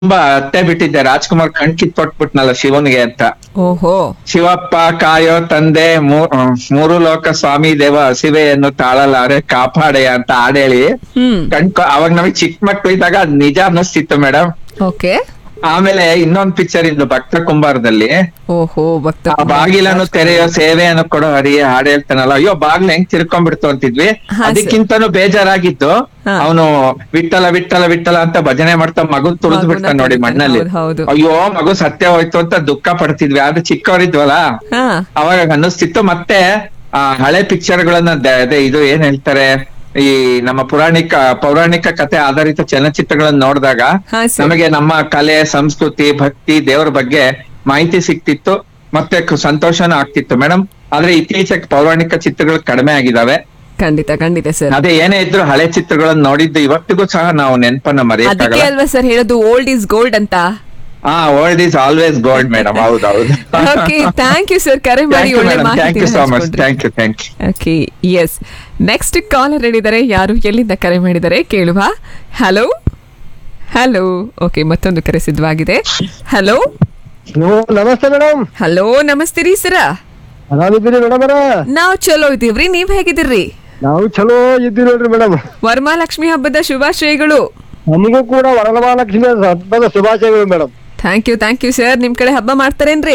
ತುಂಬಾ ಅತ್ತೆ ಬಿಟ್ಟಿದ್ದೆ ರಾಜ್ಕುಮಾರ್ ಕಣ್ ಕಿತ್ಕೊಟ್ಬಿಟ್ನಲ್ಲ ಶಿವನ್ಗೆ ಅಂತ ಓಹೋ ಶಿವಪ್ಪ ಕಾಯೋ ತಂದೆ ಮೂ- ಆ, ಮೂರು ಲೋಕ ಸ್ವಾಮಿ ದೇವ ಹಸಿವೆಯನ್ನು ತಾಳಲಾರೆ ಕಾಪಾಡೆಯ ಅಂತ ಹಾಡೇಳಿ ಹ್ಮ್ ಕಣ್ಕೊ ಅವಾಗ ನಮಗೆ ಚಿಕ್ಕ ಮಕ್ಳು ಇದ್ದಾಗ ಅದ್ ನಿಜ ಅನ್ನಿಸ್ತಿತ್ತು ಮೇಡಮ್ ಓಕೆ ಆಮೇಲೆ ಇನ್ನೊಂದ್ ಪಿಕ್ಚರ್ ಇದ್ದು ಭಕ್ತ ಕುಂಬಾರದಲ್ಲಿ ಓಹೋ ಭಕ್ತ ಆ ಬಾಗಿಲನ್ನು ತೆರೆಯೋ ಸೇವೆಯನ್ನು ಕೊಡೋ ಹರಿಯ ಹಾಡು ಹೇಳ್ತಾನಲ್ಲ ಅಯ್ಯೋ ಬಾಗ್ಲು ಹೆಂಗ್ ತಿರ್ಕೊಂಡ್ಬಿಡ್ತು ಅಂತಿದ್ವಿ ಹಾ, ಸರ್. ಅದಕ್ಕಿಂತನೂ ಬೇಜಾರಾಗಿದ್ದು ಹಾ. ಅವನು ವಿಠಲ ವಿಠಲ ವಿಠಲ ಅಂತ ಭಜನೆ ಮಾಡ್ತಾ ಮಗು ತುಳಿದು ಮಗುನ ಬಿಡ್ತಾನೆ ನೋಡಿ ತುಳಿತಾನೆ, ಮಣ್ಣಲ್ಲಿ ಹೌದು, ಹೌದು. ಅಯ್ಯೋ ಮಗು ಸತ್ಯ ಹೋಯ್ತು ಅಂತ ದುಃಖ ಪಡ್ತಿದ್ವಿ ಆದ್ರೆ ಚಿಕ್ಕವರಿದ್ವಲ್ಲ ಹಾ ಅವಾಗ ಅನ್ನಿಸ್ತಿತ್ತು ಮತ್ತೆ ಆ ಹಳೆ ಪಿಕ್ಚರ್ ಗಳನ್ನ ದ- ಅದೇ ಇದು ಏನ್ ಹೇಳ್ತಾರೆ ಈ ನಮ್ಮ ಪುರಾಣಿಕ ಪೌರಾಣಿಕ ಕಥೆ ಆಧಾರಿತ ಚಲನಚಿತ್ರಗಳನ್ನ ನೋಡಿದಾಗ ಹಾ ಸರ್ ನಮಗೆ ನಮ್ಮ ಕಲೆ ಸಂಸ್ಕೃತಿ ಭಕ್ತಿ ದೇವರ ಬಗ್ಗೆ ಮಾಹಿತಿ ಸಿಕ್ತಿತ್ತು ಮತ್ತೆ ಕ- ಸಂತೋಷನೂ ಆಗ್ತಿತ್ತು ಮೇಡಮ್ ಆದ್ರೆ ಇತ್ತೀಚೆಗೆ ಪೌರಾಣಿಕ ಚಿತ್ರಗಳು ಕಡಿಮೆ ಆಗಿದಾವೆ ಖಂಡಿತ ಖಂಡಿತ ಸರ್ ಅದೇ ಏನೇ ಇದ್ರು ಹಳೆ ಚಿತ್ರಗಳನ್ನ ನೋಡಿದ್ದು ಇವತ್ತಿಗೂ ಸಹ ನಾವು ನೆನಪನ್ನ ಅದಕ್ಕೆ ಮರೆಯಕ್ಕಾಗಲ್ಲ ಅಲ್ವಾ ಸರ್ ಹೇಳೋದು ಓಲ್ಡ್ ಇಸ್ ಗೋಲ್ಡ್ ಅಂತ ಹಾ old is always gold madam ಹೌದೌದು ಓಕೆ ಥ್ಯಾಂಕ್ ಯು ಸರ್ ಕರೆ ಮಾಡಿ ಥ್ಯಾಂಕ್ ಯು ಒಳ್ಳೆ ಮೇಡಮ್ ಥ್ಯಾಂಕ್ ಯು ಮಾಹಿತಿ so much thank you thank you okay yes next caller ಹೇಳಿದ್ದಾರೆ ಯಾರು ಎಲ್ಲಿಂದ ಕರೆ ಮಾಡಿದ್ದಾರೆ ಕೇಳುವ ಹಲೋ ಹಲೋ ಓಕೆ ಮತ್ತೊಂದು ಕರೆ ಸಿದ್ಧವಾಗಿದೆ ಹಲೋ ಹಲೋ ನಮಸ್ತೆ ಮೇಡಮ್ ಹಲೋ ನಮಸ್ತೆ ರೀ ಸರ ಆರಾಮಿದ್ದೀರಿ ಮೇಡಮ್ ಅವರ ನಾವ್ ಚಲೋ ಇದೀವ್ರಿ ನೀವ್ ಹೇಗಿದ್ದೀರಿ ನಾವು ಚಲೋ ಇದ್ದೀವಿ ನೋಡ್ರಿ ಮೇಡಮ್ ವರಮಹಾಲಕ್ಷ್ಮಿ ಹಬ್ಬದ ಶುಭಾಶಯಗಳು ನಮಗೂ ಕೂಡ ವರಮಹಾಲಕ್ಷ್ಮಿ ಹಬ್ಬದ ಶುಭಾಶಯಗಳು madam thank you thank you sir ನಿಮ್ ಕಡೆ ಹಬ್ಬ ಮಾಡ್ತಾರೇನ್ರಿ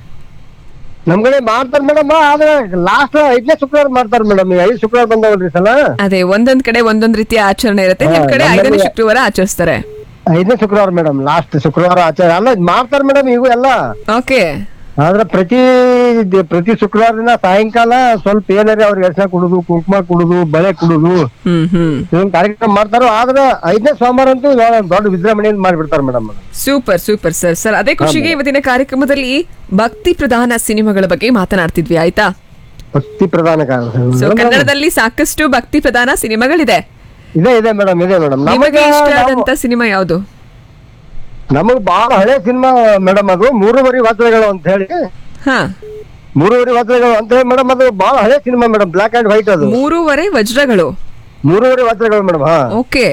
ನಮ್ ಕಡೆ ಮಾಡ್ತಾರೆ ಮೇಡಮ್ ಆದ್ರೆ ಲಾಸ್ಟ್ ಐದನೇ ಶುಕ್ರವಾರ ಮಾಡ್ತಾರೆ ಮೇಡಮ್ ಐದು ಶುಕ್ರವಾರ ಬಂದವಲ್ರಿ ಸಲ ಅದೇ ಒಂದೊಂದ್ ಕಡೆ ಒಂದೊಂದ್ ರೀತಿಯ ಆಚರಣೆ ಇರುತ್ತೆ ನಿಮ್ ಹಾ, ಕಡೆ ನಮ್ಮಲ್ಲಿ- ಐದನೇ ಶುಕ್ರವಾರ ಆಚರಿಸ್ತಾರೆ ಐದನೇ ಶುಕ್ರವಾರ ಮೇಡಮ್ ಲಾಸ್ಟ್ ಶುಕ್ರವಾರ ಆಚಾರ ಅಲ್ಲ ಇದ್ ಮಾಡ್ತಾರೆ ಮೇಡಮ್ ಇವು ಎಲ್ಲ ಓಕೆ ಆದ್ರೆ ಪ್ರತಿ ದಿ- ಪ್ರತಿ ಶುಕ್ರವಾರ ದಿನ ಸಾಯಂಕಾಲ ಸ್ವಲ್ಪ ಏನಾರ ಅವ್ರಿಗೆ ಎರ್ಸ ಕುಡುದು ಕುಂಕುಮ ಕುಡುದು ಬಳೆ ಕುಡುದು ಹ್ಮ್ ಹ್ಮ್ ಇದೊಂದು ಕಾರ್ಯಕ್ರಮ ಮಾಡ್ತಾರೋ ಆದ್ರೆ ಐದನೇ ಸೋಮವಾರ ಅಂತೂ ದೊಡ್ಡ ವಿಜೃಂಭಣೆಯಿಂದ ಮಾಡ್ಬಿಡ್ತಾರೆ madam super super sir sir ಅದೇ ಖುಷಿಗೆ ಇವತ್ತಿನ ಕಾರ್ಯಕ್ರಮದಲ್ಲಿ ಭಕ್ತಿ ಪ್ರಧಾನ ಸಿನಿಮಾಗಳ ಬಗ್ಗೆ ಮಾತನಾಡ್ತಿದ್ವಿ ಆಯ್ತಾ ಭಕ್ತಿ ಪ್ರಧಾನ ಸೊ ಕಾರಣ ಕನ್ನಡದಲ್ಲಿ ಸಾಕಷ್ಟು ಭಕ್ತಿ ಪ್ರಧಾನ ಸಿನಿಮಾಗಳಿದೆ ಇದೆ ಇದೆ ಮೇಡಮ್ ಇದೆ ಮೇಡಮ್ ನಿಮಗೆ ನಮಗೆ ಇಷ್ಟ ಆದಂತ ಸಿನಿಮಾ ಯಾವುದು ನಮಗ್ ಬಹಳ ಹಳೆ ಸಿನಿಮಾ ಮೇಡಮ್ ಅದು ಮೂರುವರೆ ವಜ್ರಗಳು ಅಂತ ಹೇಳಿ ಹಾ ಮೂರುವರೆ ವಜ್ರಗಳು ಅಂತ ಹೇಳಿ ಮೇಡಮ್ ಅದು ಬಹಳ ಹಳೆ cinema madam black and white ಅದು ಮೂರುವರೆ ವಜ್ರಗಳು ಮೂರುವರೆ ವಜ್ರಗಳು ಮೇಡಮ್ ಹಾ ಓಕೆ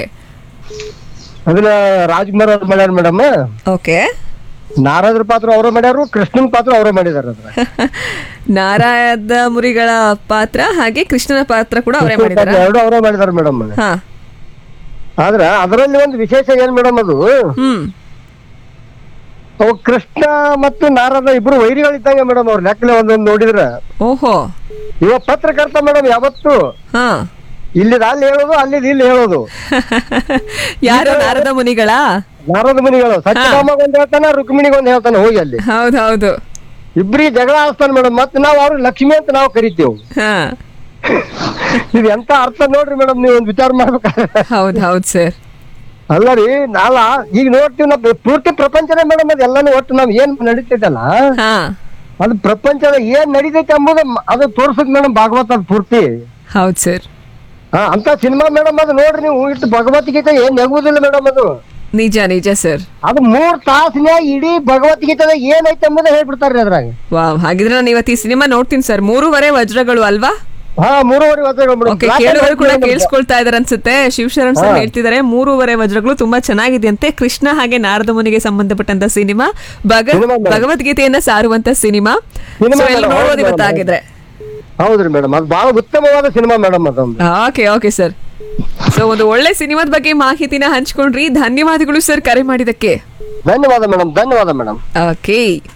ಅದನ್ನ ರಾಜ್ಕುಮಾರ್ ಅವ್ರು ಮಾಡ್ಯಾರ ಮೇಡಮ್ ಓಕೆ ನಾರದ್ರ ಪಾತ್ರ ಅವರು ಮಾಡ್ಯಾರು ಕೃಷ್ಣನ್ ಪಾತ್ರ ಅವರು ಮಾಡಿದಾರೆ ಅದ್ರ ನಾರಾಯದ ಮುರಿಗಳ ಪಾತ್ರ ಹಾಗೆ ಕೃಷ್ಣನ ಪಾತ್ರ ಕೂಡ ಅವರೇ ಮಾಡಿದಾರ ಎರಡು ಅವರೇ ಮಾಡಿದಾರೆ ಮೇಡಮ್ ಹಾ ಆದ್ರ ಅದರಲ್ಲಿ ಒಂದು ವಿಶೇಷ ಏನ್ ಮೇಡಮ್ ಅದು ಹ್ಮ್ ಅವು ಕೃಷ್ಣ ಮತ್ತು ನಾರದ ಇಬ್ರು ವೈರಿಗಳಿದ್ದಂಗೆ ಮೇಡಮ್ ಅವ್ರ ಲೆಕ್ಕಲೆ ಒಂದೊಂದು ನೋಡಿದ್ರ ಓಹೋ ಇವ ಪತ್ರಕರ್ತ ಮೇಡಮ್ ಯಾವತ್ತು ಹಾ ಇಲ್ಲಿದ ಅಲ್ಲಿ ಹೇಳೋದು ಅಲ್ಲಿದ್ ಇಲ್ಲಿ ಹೇಳೋದು ಯಾರು ನಾರದ ಮುನಿಗಳ ನಾರದ ಮುನಿಗಳು ಸತ್ಯಭಾಮಗ ಒಂದ್ ಹೇಳ್ತಾನ ರುಕ್ಮಿಣಿಗೆ ಒಂದ್ ಹೇಳ್ತಾನೆ ಹೋಗಿ ಅಲ್ಲಿ ಹೌದು ಹೌದು ಇಬ್ರಿಗೆ ಜಗಳ ಆಡ್ತಾನೆ ಮೇಡಮ್ ಮತ್ತೆ ನಾವು ಅವ್ರು ಲಕ್ಷ್ಮಿ ಅಂತ ನಾವು ಕರಿತೀವಿ ಹಾ ಇದು ಎಂತ ಅರ್ಥ ನೋಡ್ರಿ ಮೇಡಮ್ ನೀವು ಒಂದ್ ವಿಚಾರ ಮಾಡ್ಬೇಕಾದ್ರೆ ಹೌದ್ ಹೌದ್ ಸರ್ ಅಲ್ಲ ರೀ ನಾವ ಈಗ ನೋಡ್ತೀವಿ ನಾವು ಪೂರ್ತಿ ಪ್ರಪಂಚನೇ ಮೇಡಮ್ ಅದು ಎಲ್ಲಾನು ಒಟ್ಟು ನಾವ್ ಏನ್ ನಡೀತೈತಲ್ಲ ಹಾ ಅದು ಪ್ರಪಂಚದ ಏನ್ ನಡೀತೈತೆ ಎಂಬುದು ಮ- ಅದು ತೋರ್ಸಕ್ ಮೇಡಮ್ ಭಾಗವತ ಅದು ಪೂರ್ತಿ ಹೌದ್ ಸರ್ ಹಾ ಅಂತ ಸಿನಿಮಾ ಮೇಡಮ್ ಅದು ನೋಡ್ರಿ ನೀವು ಇಟ್ಟು ಭಗವದ್ಗೀತೆ ಏನ್ ನೆಗುದಿಲ್ಲ ಮೇಡಮ್ ಅದು ನಿಜ ನಿಜ ಸರ್ ಅದು ಮೂರ್ ತಾಸಿನ್ಯಾಗ ಇಡೀ ಭಗವದ್ಗೀತೆದಾಗ ಏನೈತೆ ಎಂಬುದೇ ಹೇಳ್ಬಿಡ್ತಾರ್ರಿ ಅದ್ರಾಗ ವಾವ್ ಹಾಗಿದ್ರೆ ನಾನು ಇವತ್ತು ಈ ಸಿನಿಮಾ ನೋಡ್ತೀನಿ ಸರ್ ಮೂರುವರೆ ವಜ್ರಗಳು ಅಲ್ವಾ ಹಾ ಮೂರುವರೆ ವರ್ಷಗಳು ಮೇಡಮ್ ಓಕೆ ಕೇಳುವರು ಕೂಡ ಕೇಳಿಸ್ಕೊಳ್ತಾ ಇದಾರೆ ಅನ್ಸುತ್ತೆ ಶಿವಶರಣ್ ಸರ್ ಹೇಳ್ತಿದ್ದಾರೆ ಮೂರುವರೆ ವಜ್ರಗಳು ತುಂಬಾ ಚೆನ್ನಾಗಿದೆಯಂತೆ ಕೃಷ್ಣ ಹಾಗೆ ನಾರದ ಮುನಿಗೆ ಸಂಬಂಧಪಟ್ಟಂತ ಸಿನಿಮಾ ಭಗ ಸಿನಿಮಾ ಮೇಡಮ್. ಭಗವದ್ಗೀತೆಯನ್ನ ಸಾರುವಂತ ಸಿನಿಮಾ ಸಿನಿಮಾ So, ಎಲ್ಲ ಮೇಡಮ್, ನೋಡೋದು ಹೌದು ಇವತ್ತಾಗಿದ್ರೆ ಹೌದ್ರಿ ಮೇಡಮ್ ಅದು ಬಹಳ ಉತ್ತಮವಾದ ಸಿನಿಮಾ ಮೇಡಮ್ ಅದೊಂದು ಓಕೆ ಓಕೆ ಸರ್ ಸೊ ಒಂದು ಒಳ್ಳೆ ಸಿನಿಮಾದ ಬಗ್ಗೆ ಮಾಹಿತಿನ ಹಂಚ್ಕೊಂಡ್ರಿ ಧನ್ಯವಾದಗಳು ಸರ್ ಕರೆ ಮಾಡಿದಕ್ಕೆ ಧನ್ಯವಾದ ಮೇಡಮ್ ಧನ್ಯವಾದ ಮೇಡಮ್ ಓಕೆ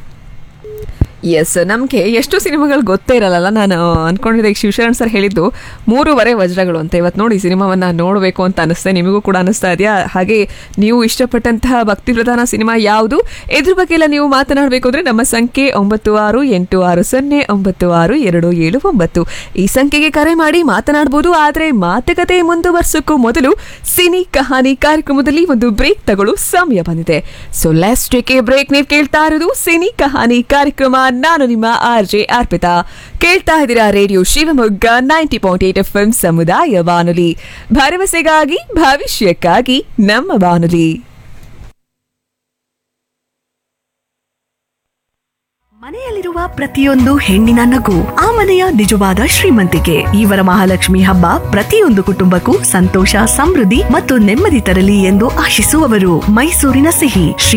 ಎಸ್ ನಮಗೆ ಎಷ್ಟು ಸಿನಿಮಾಗಳು ಗೊತ್ತೇ ಇರಲ್ಲ ನಾನು ಅನ್ಕೊಂಡಿದ್ದೆ ಈಗ ಶಿವಶರಣ್ ಸರ್ ಹೇಳಿದ್ದು ಮೂರುವರೆ ವಜ್ರಗಳು ಅಂತ ಇವತ್ತು ನೋಡಿ ಸಿನಿಮಾವನ್ನ ನೋಡಬೇಕು ಅಂತ ಅನಿಸ್ತೆ ನಿಮಗೂ ಕೂಡ ಅನಿಸ್ತಾ ಇದೆಯಾ ಹಾಗೆ ನೀವು ಇಷ್ಟಪಟ್ಟಂತಹ ಭಕ್ತಿ ಪ್ರಧಾನ ಸಿನಿಮಾ ಯಾವುದು ಇದ್ರ ಬಗ್ಗೆ ಎಲ್ಲ ನೀವು ಮಾತನಾಡಬೇಕು ಅಂದ್ರೆ ನಮ್ಮ ಸಂಖ್ಯೆ ಒಂಬತ್ತು ಆರು ಎಂಟು ಆರು ಸೊನ್ನೆ ಒಂಬತ್ತು ಆರು ಎರಡು ಏಳು ಒಂಬತ್ತು ಈ ಸಂಖ್ಯೆಗೆ ಕರೆ ಮಾಡಿ ಮಾತನಾಡಬಹುದು ಆದರೆ ಮಾತುಕತೆ ಮುಂದುವರ್ಸೋಕ್ಕೂ ಮೊದಲು ಸಿನಿ ಕಹಾನಿ ಕಾರ್ಯಕ್ರಮದಲ್ಲಿ ಒಂದು ಬ್ರೇಕ್ ತಗೊಳ್ಳೋ ಸಮಯ ಬಂದಿದೆ so let's take a break ನೀವು ಕೇಳ್ತಾ ಇರೋದು ಸಿನಿ ಕಹಾನಿ ಕಾರ್ಯಕ್ರಮ ನಾನು ನಿಮ್ಮ ಆರ್ ಜೆ ಅರ್ಪಿತಾ ಕೇಳ್ತಾ ಇದ್ದೀರಾ radio Shivamogga ninety point eight F M ಸಮುದಾಯ ಬಾನುಲಿ ಭರವಸೆಗಾಗಿ ಭವಿಷ್ಯಕ್ಕಾಗಿ ನಮ್ಮ ಬಾನುಲಿ ಮನೆಯಲ್ಲಿರುವ ಪ್ರತಿಯೊಂದು ಹೆಣ್ಣಿನ ನಗು ಆ ಮನೆಯ ನಿಜವಾದ ಶ್ರೀಮಂತಿಕೆ ಇವರ ಮಹಾಲಕ್ಷ್ಮಿ ಹಬ್ಬ ಪ್ರತಿಯೊಂದು ಕುಟುಂಬಕ್ಕೂ ಸಂತೋಷ ಸಮೃದ್ಧಿ ಮತ್ತು ನೆಮ್ಮದಿ ತರಲಿ ಎಂದು ಆಶಿಸುವವರು ಮೈಸೂರಿನ ಸಿಹಿ ಶ್ರೀ